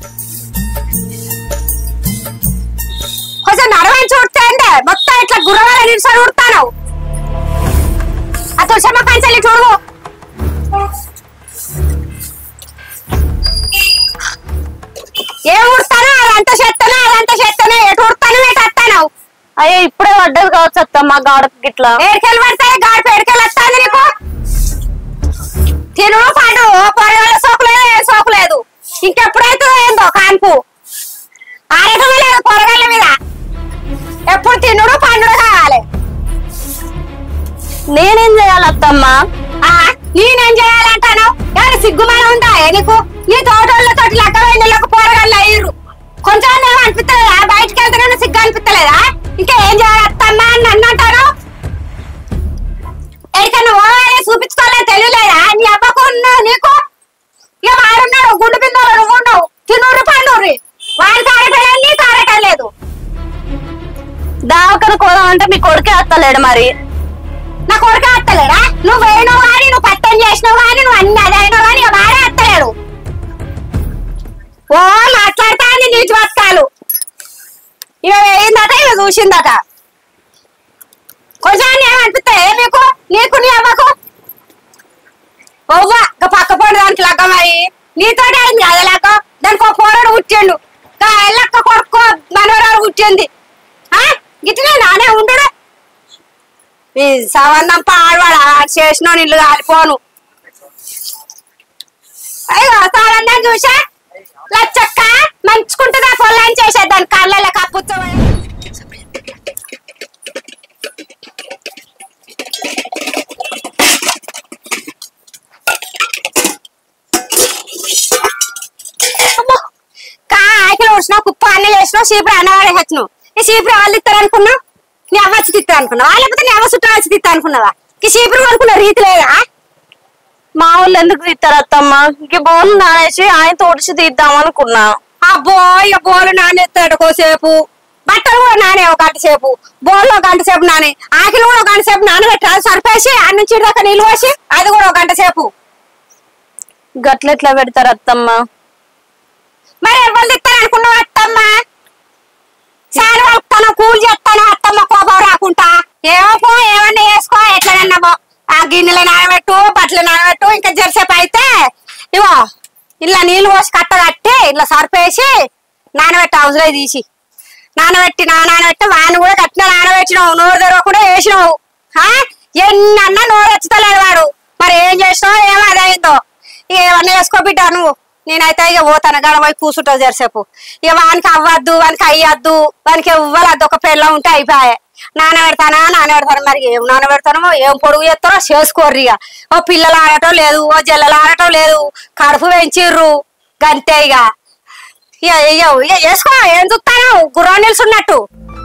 కొంచెం నడవని చూస్తే అంటే మొత్తం ఇట్లా గుర్రవాళ్ళ నిలిచి ఉడతాను ఆ తులసమ్మ కంచెల్లి చూడు ఏం ఉడతాను అదంతా చెత్తనే అదంతా చెత్తనే ఎటు ఉడతాను ఎటు వస్తాను అయ్యో ఇప్పుడే పడ్డది కావచ్చు అత్తమ్మ గాడకి గిట్లా ఏడుకెళ్ళి పడతాయి గాడి పేడుకెళ్ళి వస్తాను నీకు తిను పాడు పొరగల సోకులేదు ఏ సోకులేదు ఇంకెప్పుడైతే ఏందో కాన్పు ఆరటమే లేదు పొరగల మీద ఎప్పుడు తినుడు పండుడు కావాలి నేనేం చేయాలి అత్తమ్మ ఆ, నేనేం చేయాలంటాను ఎవరు సిగ్గుమాన ఉందా ఏ నీకు నీ తోటోళ్ళతో లెక్కలైన నీళ్ళకు పోరగాళ్ళు అయ్యారు కొంచెం ఏమో అనిపిస్తలేదా బయటికి వెళ్తేనే సిగ్గు అనిపిస్తలేదా ఇంకా ఏం చేయాలమ్మా అని నన్ను అంటాను ఎక్కడన్నా పోవాలి చూపించుకోవాలని తెలియలేదా నీ అబ్బకు ఉన్న- నీకు ఇక వాడున్నాడు గుండు బిందెలు నువ్వు ఉండవు తినూరి పండూరి వాడి కారటలేదు నీ కారటలేదు దావకను కోదామంటే మీ కొడుకే అత్తలేడు మరి నా కొడుకు అత్తలేడా నువ్వు వేయనవు కానీ నువ్వు పట్టం చేసినావు కానీ నువ్వు అన్ని అదైనావు కానీ ఇక వాడే అత్తలేడు ఓ మాట్లాడతా అని నీటి బతకాలు ఇక వేయిందట ఇక చూసిందట కొంచెం ఏమనిపిస్తాయి మీకు నీకు నీ అవ్వకు ఓవ్వ ఇక పక్క పోడు దానికి లగ్గ మరి నీతోటే అయింది అదే లగ్గ దానికి ఒక పోరాడు పుట్టిండు ఇక ఎల్లక్క కొడుకు మనవరాలు పుట్టింది ఆ గిట్లనే నానే ఉండు ఈ సంబంధం పాడవాడ చేసిన ఇల్లు కాలిపోను అయ్యో సారందరం చూసా లచ్చక్క మంచుకుంటుందా పొల్లని చేసేదాన్ని కళ్ళ కప్పుచ్చు కాయకలు వచ్చినావు కుప్ప అన్ని చేసినావు చీపురు అన్నవాడే వచ్చినావు ఈ చీపురు వాళ్ళు ఇస్తారు అనుకున్నావు నీ అవ్వ వచ్చి తిత్తా అనుకున్నావా లేకపోతే నీ అవ్వ చుట్టూ వచ్చి తిత్తా అనుకున్నావా ఈ చీపురు అనుకున్న రీతి లేదా మా వాళ్ళు ఎందుకు తీస్తారు అత్తమ్మ ఇంక బోలు నానేసి ఆయన తోడిచి తీద్దాం అనుకున్నా అబ్బో ఇక బోలు నానేస్తాడు కోసేపు బట్టలు కూడా నానే ఒక గంట సేపు బోల్లో ఒక గంట సేపు నానే ఆకిలు కూడా ఒక గంట సేపు నానబెట్టాలి సరిపేసి అన్నం చిడదాకా నీళ్ళు పోసి అది కూడా ఒక గంట సేపు గట్లెట్లా పెడతారు అత్తమ్మ మరి ఎవరు తిత్తారు అనుకున్నావు అత్తమ్మ సారి వస్తాను కూలి చేస్తాను అత్తమ్మ కోపం రాకుండా ఏమో పో ఏమన్నా వేసుకో ఎట్లనన్నా పో ఆ గిన్నెలు నానబెట్టు బట్టలు నానబెట్టు ఇంకా జరసేపు అయితే ఇవో ఇలా నీళ్ళు పోసి కట్ట కట్టి ఇలా సరిపేసి నానబెట్టి హౌస్లో తీసి నానబెట్టి నా నానబెట్టి వాడిని కూడా కట్టిన నానబెట్టినావు నోరు తెరవకుండా వేసినావు ఆ? ఎన్నన్నా నోరు వచ్చుతలేడు వాడు మరి ఏం చేసినావు ఏమో అదైందో ఇక ఏమన్నా వేసుకో బిడ్డ నువ్వు నేనైతే ఇక పోతాను గడ పోయి కూర్చుంటావు జరసేపు ఇక వానికి అవ్వద్దు వానికి అయ్యద్దు వానికి ఇవ్వలద్దు ఒక పిల్ల ఉంటే అయిపోయాయి నానబెడతానా నానబెడతాను మరి ఏం నానబెడతానో ఏం పొడుగు చేస్తారో చేసుకోర్రి ఇక ఓ పిల్లలు ఆడటం లేదు ఓ జల్లలు ఆడటం లేదు కడుపు పెంచిర్రు గంతే ఇక ఇక ఇక ఇక చేసుకో ఏం చూస్తాను గుర్రం నిల్చున్నట్టు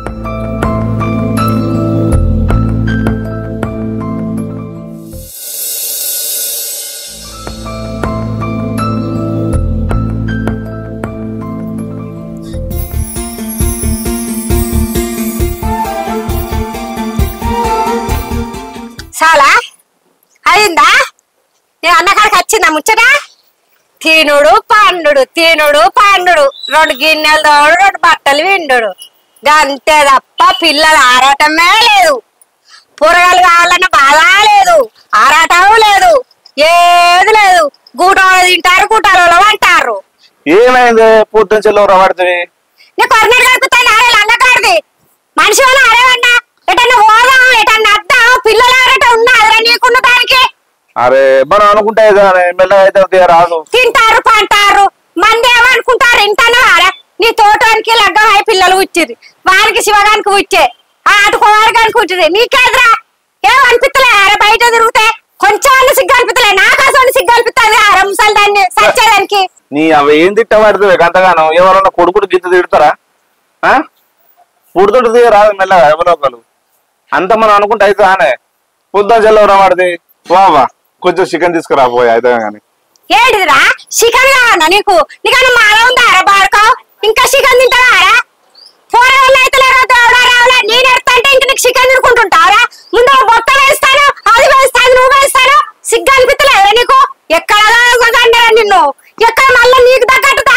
చాలా అయిందా నేను అన్నకాడికి వచ్చిందా ముచ్చట తినుడు పండుడు తినుడు పండుడు రెండు గిన్నెలు తోడు రెండు బట్టలు విండుడు గంతే తప్ప పిల్లలు ఆరాటమే లేదు కూరగాయలు కావాలన్న బాధ లేదు ఆరాటం లేదు ఏది లేదు గూటలో తింటారు గూటాలలో అంటారు ఏమైంది పొద్దున చెల్లెవరు పడుతుంది నీ కొరనడు కలుపుతాను ఆడే లంగకాడిది మనిషి వాళ్ళు ఆడేవన్నా ఎటన్నా పోదాం ఎటన్నా అద్దాం పిల్లలు ఆడటం ఉన్నదిరా నీకున్న దానికి అరే మనం అనుకుంటే కానీ మెల్లగా అయితే ఉదయం రాదు తింటారు పంటారు మంది ఏమనుకుంటారు ఇంటాను ఆరా నీ తోటానికి లగ్గం అయి పిల్లలు ఉచ్చిరి వారికి శివగానికి ఉచ్చే ఆ అటుకోవారికి ఉచ్చిరి నీకేదిరా ఏం అనిపిస్తలే ఆరా బయట తిరిగితే కొంచెం అన్న సిగ్గు అనిపిస్తలే నాకు అసలు సిగ్గు అనిపిస్తుంది ఆరా ముసలి దాన్ని సచ్చేదానికి నీ అవి ఏం తిట్ట పడుతుంది అంతగానో ఎవరన్నా కొడుకుడు గిత్త తిడతారా ఆ? పుడుతుంటే దిగ రాదు మెల్లగా ఎవరో ఒకరు అంత మనం అనుకుంటే అయితే ఆనే పొద్దున చెల్లెవరు పడుతుంది వావా కొంచెం చికెన్ తీసుకురా పోయి అయితే కానీ ఏంటిదిరా చికెన్ కావాలా నీకు నీకన్నా మాల ఉందా రా బాడుకో ఇంకా చికెన్ తింటావారా ఫోర్ వల్ల అయితే లేరా దేవుడా రావాలా నేను ఎడతాంటే ఇంక నీకు చికెన్ తినుకుంటుంటావరా ముందు ఓ బొత్త వేస్తాను అది వేస్తాను నువ్వు వేస్తాను సిగ్గు అనిపించలేదా నీకు ఎక్కడ నిన్ను ఎక్కడ మళ్ళీ నీకు తగ్గట్టు దాన్ని తెచ్చుకో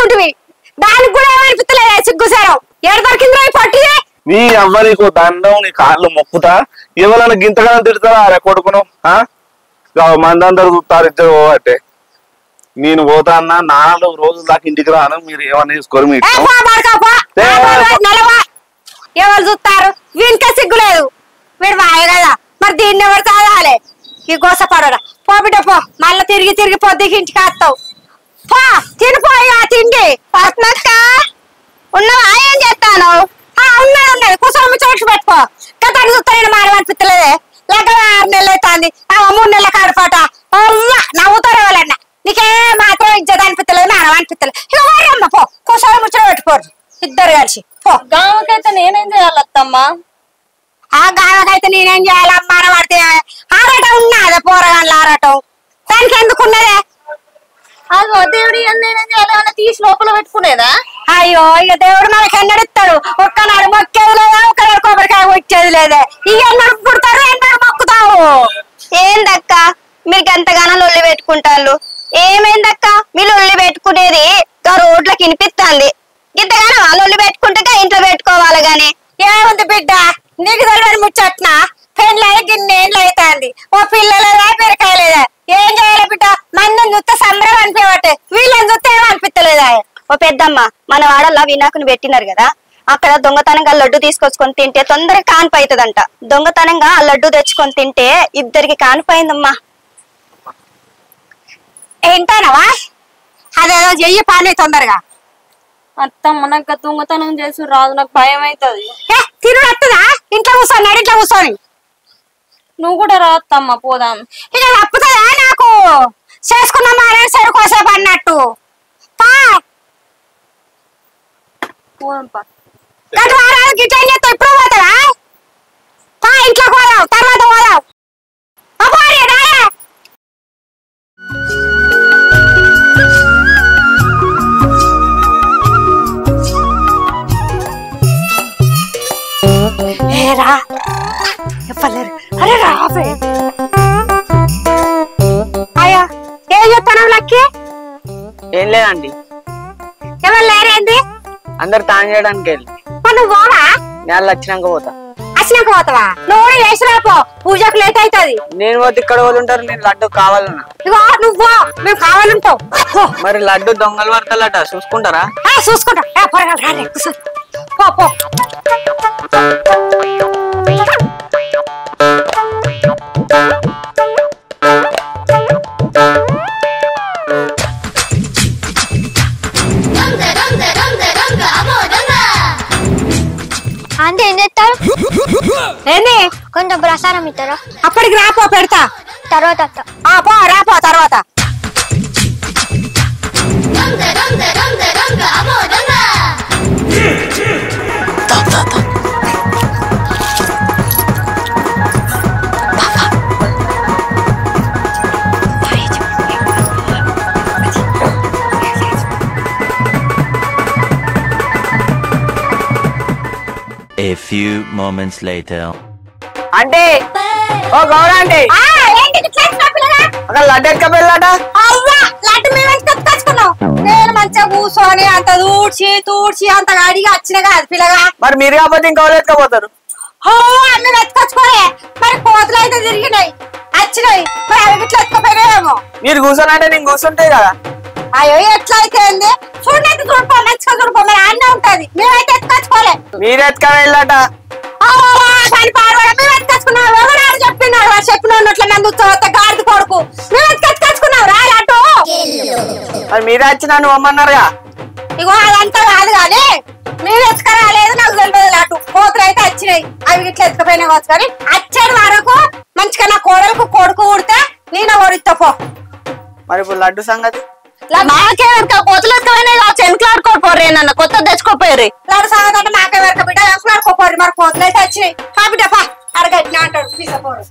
చేసుకుంటువి దానికి కూడా ఏమనిపిస్తలేదు సిగ్గుసారం ఏడు దొరికింది ఈ పట్టిది నీ అవ్వనికు దండం నీ కాళ్ళు మొక్కుతా ఎవరైనా గింతగానో తిడతారా అరే కొడుకును ఆ? గా మందందరూ చూస్తారు ఇద్దరు అంటే నేను పోతా అన్న నాలుగు రోజుల దాకా ఇంటికి రాను మీరు ఏమన్నా చేసుకోరు మీ ఏ ఇష్టం. పో పడకపో ఏ, నెలవా ఎవరు చూస్తారు వీనికే సిగ్గు లేదు వీడు వాయ కదా మరి దీన్ని ఎవరు చదవాలి ఈ గోస పడరా పో బిడ్డ పో మళ్ళీ తిరిగి తిరిగి పొద్దుకి ఇంటికి వస్తావు పో తినిపోయి ఆ తిండి పద్మక్క ఉన్నవా ఏం చేస్తాను ఉన్నది ఉన్నది కుసమ్మ చోటు పెట్టుకో కథ చూస్తాను మాట అనిపిస్తలేదే లేక ఆరు నెలలు అవుతుంది ఆ మూడు నెలల కాడపాట అవ్వ నవ్వుతారు ఎవరన్నా నీకే మాత్రం ఇజ్జత అనిపిస్తలేదు మేడం అనిపిస్తలేదు ఇక వారమ్మ పో కుసమ్మ ముచ్చట పెట్టుకోరు ఇద్దరు కలిసి పో గామకైతే నేనేం చేయాలి అత్తమ్మ ఆ గాయకైతే నేనేం చేయాలి అమ్మాన పడితే ఆరాటం ఉన్నది పోరగాళ్ళ ఆరాటం దానికి ఎందుకున్నదే అదో దేవుడి ఇవన్నీ నేనేం చేయాలి ఏమన్నా తీసి లోపల పెట్టుకునేదా అయ్యో ఇక దేవుడు మనకి ఎన్నడిస్తాడు ఒక్కనాడు మొక్కేది లేదా ఒక్కనాడు కొబ్బరికాయ వచ్చేది లేదే ఇక ఎన్నడు పుడతారు ఎన్నడు మొక్కుతావు ఏందక్క మీరు గంతగానో లొల్లి పెట్టుకుంటారు ఏమైందక్క మీ లొల్లి పెట్టుకునేది గా రోడ్లకు వినిపిస్తుంది ఇంతగానో ఆ లొల్లి పెట్టుకుంటే గా ఇంట్లో పెట్టుకోవాలి గాని ఏముంది బిడ్డ నీకు తెలియని ముచ్చట్న పెళ్ళి గిన్నె ఏళ్ళు అవుతుంది ఓ పిల్లలేదా పిరకాయలేదా ఏం చేయాలి బిడ్డ మందిని చూస్తే సంబరం అనిపించబట్టే వీళ్ళని చూస్తే ఏమనిపించలేదా ఓ పెద్దమ్మ మన వాడల్లా వినాకుని పెట్టినారు కదా అక్కడ దొంగతనంగా లడ్డు తీసుకొచ్చుకొని తింటే తొందరగా కాన్పు అవుతుందంట దొంగతనంగా ఆ లడ్డు తెచ్చుకొని తింటే ఇద్దరికి కానిపోయిందమ్మా ఏంటానవా అదేదో చెయ్యి పని తొందరగా అత్తమ్మ నాకు దొంగతనం చేసి రాదు నాకు భయం అవుతుంది ఏ తిరుగు వస్తుందా ఇంట్లో కూర్చోన్నాడు ఇంట్లో కూర్చొని నువ్వు కూడా రా అత్తమ్మ పోదాం ఇక తప్పుతుందా నాకు చేసుకున్న మారే సరుకోసేపు అన్నట్టు పా పోదాం పా. గటు వారాలు గిట్ల ఏం చేస్తావు ఇప్పుడు పోతావా పా ఇంట్లో పోదాం తర్వాత పోదాం ఆ పోనీ, రాయే. ఏ రా చెప్పలేరు అరే రావే అయ్యా ఏం చెప్తాను లక్కి ఏం లేదండి ఎవరు లేరేంది అందరు తాను చేయడానికి వెళ్ళి మరి నువ్వు పోవా నేను వచ్చినాక పోతా వచ్చినాక పోతావా నువ్వు కూడా లేచి రాపో పూజకు లేట్ అవుతుంది నేను పోతే ఇక్కడ వాళ్ళు ఉంటారు నేను లడ్డు కావాలన్నా ఇగో నువ్వు పో, మేము కావాలంటావు పో. మరి లడ్డు దొంగలు పడతాలట చూసుకుంటారా ఆ, చూసుకుంటా ఏ, పొరగాలు రాలే కూర్చో పో పో అంటే ఏం చేస్తారు ఏంది కొంచెం ప్రసారం ఇస్తారా అప్పటికి రాపో పెడతా తర్వాత అత్త. ఆ పో రాపో తర్వాత A few moments later. అంటే ఓ గౌర అంటే ఆ, ఏంటి ఇట్లా చేస్తున్నావు పిల్లగా? అక్కడ లడ్డు ఎక్క వెళ్ళాట అవ్వా లడ్డు మేము ఎంత తెచ్చుకున్నాం నేను మంచిగా కూర్చొని అంత తూడ్చి తూడ్చి అంత అడిగి వచ్చిన కాదు పిల్లగా మరి మీరు కాకపోతే ఇంకా వాళ్ళు ఎత్తుకపోతారు ఓ అన్ని వెతకొచ్చుకోలే మరి కోతులు అయితే తిరిగినాయి వచ్చినాయి మరి అవి ఇట్లా ఎత్తుకుపోయినాయేమో మీరు కూర్చోనంటే నేను కూర్చుంటే కదా అయ్యో ఎట్లా అయితే ఏంది చూడండి చూడిపో మంచిగా చూడిపో మరి అన్నీ ఉంటది మేమైతే ఎత్తుకొచ్చుకోలే మీరు ఎత్తుక వెళ్ళాట ఆ, దాని పాడవాడ మేము ఎత్తుకొచ్చుకున్నాం ఎవరు చెప్పినారు వాడు చెప్పిన ఉన్నట్లు నన్ను చూస్తే గాడిద కొడుకు మేము ఎత్తుకొచ్చుకున్నాం రా అటు మరి మీరే వచ్చి నన్ను పొమ్మన్నారుగా ఇగో అదంతా కాదు కానీ మేము ఎత్తుకరాలేదు నాకు తెలియదు అటు కోతులు అయితే వచ్చినాయి అవి ఇట్లా ఎత్తుకుపోయినా కావచ్చు కానీ వచ్చాడు వరకు మంచిగా నా కోడలకు కొడుకు ఊడితే నేను ఓడిస్తా పో మరి ఇప్పుడు లడ్డు సంగతి మాకే వెనక కోతలు ఎత్తుకపోయినాయి కావచ్చు వెనకలాడుకోపోరే నన్ను కొత్త తెచ్చుకోపోయారు లాడు సాగదంటే నాకే వరకు బిడ్డ ఎక్కడుకోపోరు మరి కోతులు అయితే వచ్చినాయి పా బిడ్డ పా అడగట్టిన అంటాడు పీసపోరు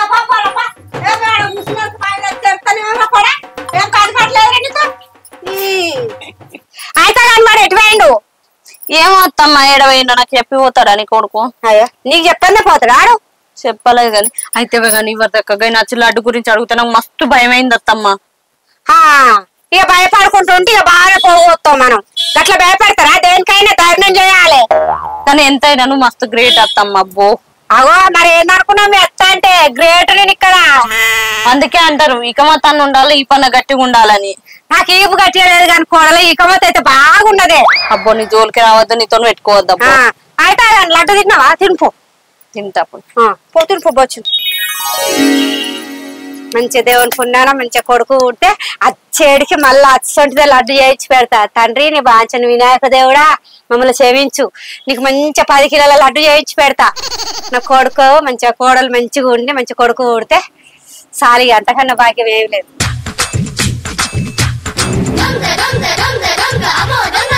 ఏం కనపడలేదు నీకు ఈ. అయితే కానీ మరి ఎటు పోయిండు ఏమో అత్తమ్మ ఏడవైండో నాకు చెప్పి పోతాడా నీ కొడుకు అయ్యో నీకు చెప్తానే పోతాడు ఆడు చెప్పలేదు కానీ అయితే కానీ ఇవరి దగ్గర నచ్చి లడ్డు గురించి అడిగితే నాకు మస్తు భయం అయింది అత్తమ్మ ఆ, ఇక భయపడుకుంటుంటే ఇక బాగా పోగొస్తాం మనం అట్లా భయపడతారా దేనికైనా ధైర్యం చేయాలి కానీ ఎంతైనా నువ్వు మస్తు గ్రేట్ అత్తమ్మ అబ్బో అగో మరి ఏందనుకున్నావు మీ అత్త అంటే గ్రేట్ నేను ఇక్కడ అందుకే అంటారు ఇక మతాన్ని ఉండాలి ఈ పన్న గట్టిగా ఉండాలని నాకు ఈపు కట్టలేదు కానీ కోడలు ఈ కమత అయితే బాగున్నదే అబ్బో నీ జోలికి రావద్దు నీతో పెట్టుకోవద్దు ఆ, అబ్బో అయితే అది లడ్డు తిన్నావా తినిపో తింటా అప్పుడు. ఆ, పో తినిపో బొచ్చు మంచి దేవుని పుణ్యాన మంచిగా కొడుకు ఉంటే అచ్చేడికి మళ్ళీ అచ్చంటిదే లడ్డు చేయించి పెడతా తండ్రి నీ బాంచని వినాయక దేవుడా మమ్మల్ని క్షమించు నీకు మంచిగా పది కిలోల లడ్డు చేయించి పెడతా నా కొడుకు మంచిగా కోడలు మంచిగా ఉండి మంచి కొడుకు ఉడితే సాలి అంతకన్నా భాగ్యం ఏమి లేదు Donde, donde, donde, donde, amor, donde